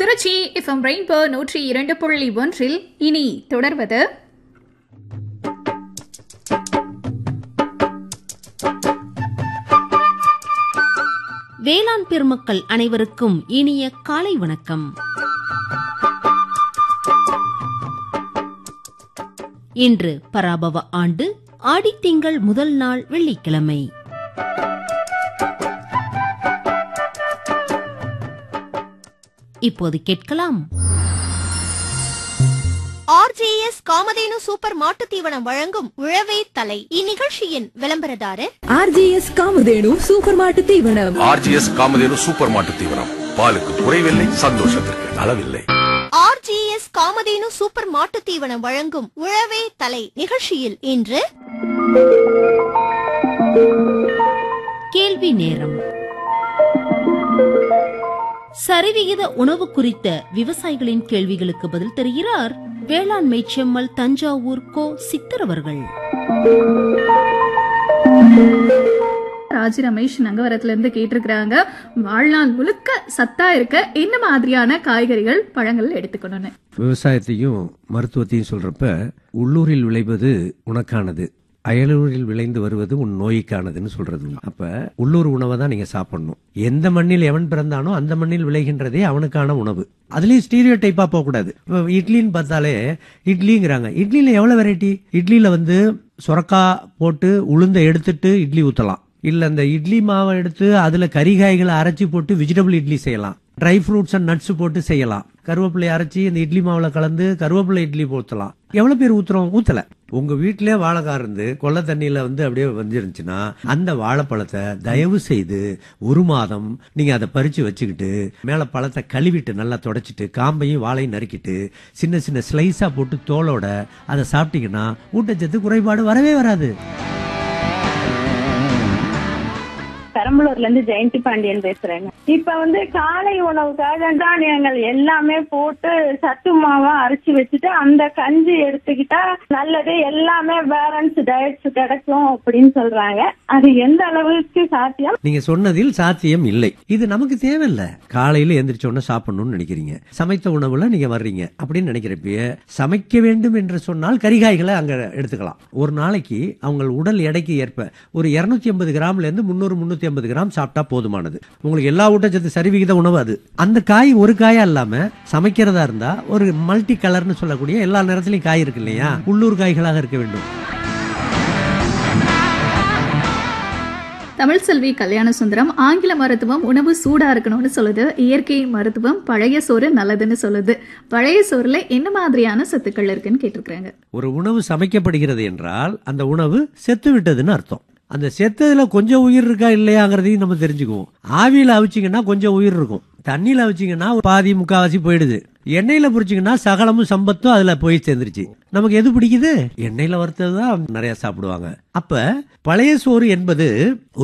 Trichy FM rainbow நூற்றி இரண்டு புள்ளி ஒன்றில் இனி தொடர்வது வேளாண் பெருமக்கள் அனைவருக்கும் இனிய காலை வணக்கம் இன்று பராபவ ஆண்டு ஆடித்திங்கள் முதல் நாள் வெள்ளிக்கிழமை இப்போது கேட்கலாம் ஆர்ஜேஎஸ் காமதேனு சூப்பர் மாட்டுத் தீவனம் வழங்கும் உழவே தலை இந்நிகழ்ச்சியின் விளம்பரதாரர் ஆர்ஜிஎஸ் காமதேனு சூப்பர் மாட்டு தீவனம் ஆர்ஜிஎஸ் காமதேனு சூப்பர் மாட்டு தீவனம் பாலுக்கு குறைவில்லை சந்தோஷத்திற்கு அளவில்லை ஆர்ஜிஎஸ் காமதேனு சூப்பர் மாட்டுத் தீவனம் வழங்கும் உழவே தலை நிகழ்ச்சியில் இன்று கேள்வி நேரம் சரிவிகித உணவு குறித்த விவசாயிகளின் கேள்விகளுக்கு பதில் தருகிறார் வேளாண்மை செம்மல் தஞ்சாவூர் கோ சித்தர் அவர்கள் ராஜி ரமேஷ் நங்கவரத்துல இருந்து கேட்டிருக்கிறாங்க வாழ்நாள் முழுக்க சத்தா இருக்க என்ன மாதிரியான காய்கறிகள் பழங்கள் எடுத்துக்கணும்னு விவசாயத்தையும் மருத்துவத்தையும் சொல்றப்ப உள்ளூரில் விளைவது உனக்கானது அயலூரில் விளைந்து வருவது உன் நோய்க்கானதுன்னு சொல்றது உண்டு. அப்ப உள்ளூர் உணவை தான் நீங்க சாப்பிடணும் எந்த மண்ணில் எவன் பிறந்தானோ அந்த மண்ணில் விளைகின்றதே அவனுக்கான உணவு அதுலயும் ஸ்டீரியோ டைப்பா போக கூடாது இப்ப இட்லின்னு பார்த்தாலே இட்லிங்கிறாங்க இட்லியில எவ்வளவு வெரைட்டி இட்லியில வந்து சுரக்கா போட்டு உளுந்த எடுத்துட்டு இட்லி ஊத்தலாம் இல்ல அந்த இட்லி மாவை எடுத்து அதுல கறிகாய்களை அரைச்சி போட்டு வெஜிடபிள் இட்லி செய்யலாம் ட்ரை ஃப்ரூட்ஸ் அண்ட் நட்ஸ் போட்டு செய்யலாம் கருவேப்பிலை அரைச்சி இந்த இட்லி மாவுல கலந்து கருவேப்பிலை இட்லி ஊத்தலாம் எவ்வளவு பேர் ஊத்துறோம் ஊத்தல உங்க வீட்டிலே வாழைக்காய் இருந்து கொள்ள தண்ணியில வந்து அப்படியே வந்துருந்துச்சுன்னா அந்த வாழைப்பழத்தை தயவு செய்து ஒரு மாதம் நீங்க அதை பறிச்சு வச்சுக்கிட்டு மேல பழத்தை கழுவிட்டு நல்லா தொடச்சிட்டு காம்பையும் வாழையும் நறுக்கிட்டு சின்ன சின்ன ஸ்லைஸா போட்டு தோலோட அதை சாப்பிட்டீங்கன்னா ஊட்டச்சத்து குறைபாடு வரவே வராது பெரம்பலூர்ல இருந்து ஜெயந்தி பாண்டியன் பேசுறேங்க இப்ப வந்து காலை உணவுக்காக தானியங்கள் எல்லாமே போட்டு சத்து மாவா அரைச்சு வச்சுட்டு அந்த கஞ்சி எடுத்துக்கிட்டா நல்லது எல்லாமே பேலன்ஸ் டயட்ஸ் கிடைக்கும் அப்படின்னு சொல்றாங்க அது எந்த அளவுக்கு சாத்தியம் நீங்க சொன்னதில் சாத்தியம் இல்லை இது நமக்கு தேவையில்ல காலையில எந்திரிச்ச உடனே சாப்பிடணும்னு நினைக்கிறீங்க சமைத்த உணவுல நீங்க வர்றீங்க அப்படின்னு நினைக்கிறப்பயே சமைக்க வேண்டும் என்று சொன்னால் கரிகாய்களை அங்க எடுத்துக்கலாம் ஒரு நாளைக்கு அவங்க உடல் எடைக்கு ஏற்ப ஒரு 250 ஐம்பது கிராம்ல இருந்து முன்னூறு முன்னூத்தி ஐம்பது கிராம் சாப்பிட்டா போதுமானது உங்களுக்கு எல்லா ஊட்டச்சத்து சரிவிகித உணவு அது அந்த காய் ஒரு காயா இல்லாம சமைக்கிறதா இருந்தா ஒரு மல்டி கலர்னு சொல்லக்கூடிய எல்லா நேரத்திலையும் காய் இருக்கு இல்லையா உள்ளூர் காய்களாக இருக்க வேண்டும் தமிழ் செல்வி கல்யாண சுந்தரம் ஆங்கில மருத்துவம் உணவு சூடா இருக்கணும்னு சொல்லுது இயற்கை மருத்துவம் பழைய சோறு நல்லதுன்னு சொல்லுது பழைய சோறுல என்ன மாதிரியான சத்துக்கள் இருக்குன்னு கேட்டிருக்கிறாங்க ஒரு உணவு சமைக்கப்படுகிறது என்றால் அந்த உணவு செத்து விட்டதுன்னு அர்த்தம் அந்த செத்ததுல கொஞ்சம் உயிர் இருக்கா இல்லையாங்கிறதையும் நம்ம தெரிஞ்சுக்குவோம் ஆவியில அவிச்சிங்கன்னா கொஞ்சம் உயிர் இருக்கும் தண்ணியில அவிச்சிங்கன்னா பாதி முக்காவாசி போயிடுது எண்ணெயில பொரிச்சிங்கன்னா சகலமும் சம்பத்தும் அதுல போய் சேர்ந்துருச்சு நமக்கு எது பிடிக்குது எண்ணெயில வறுத்தது தான் நிறைய சாப்பிடுவாங்க அப்ப பழைய சோறு என்பது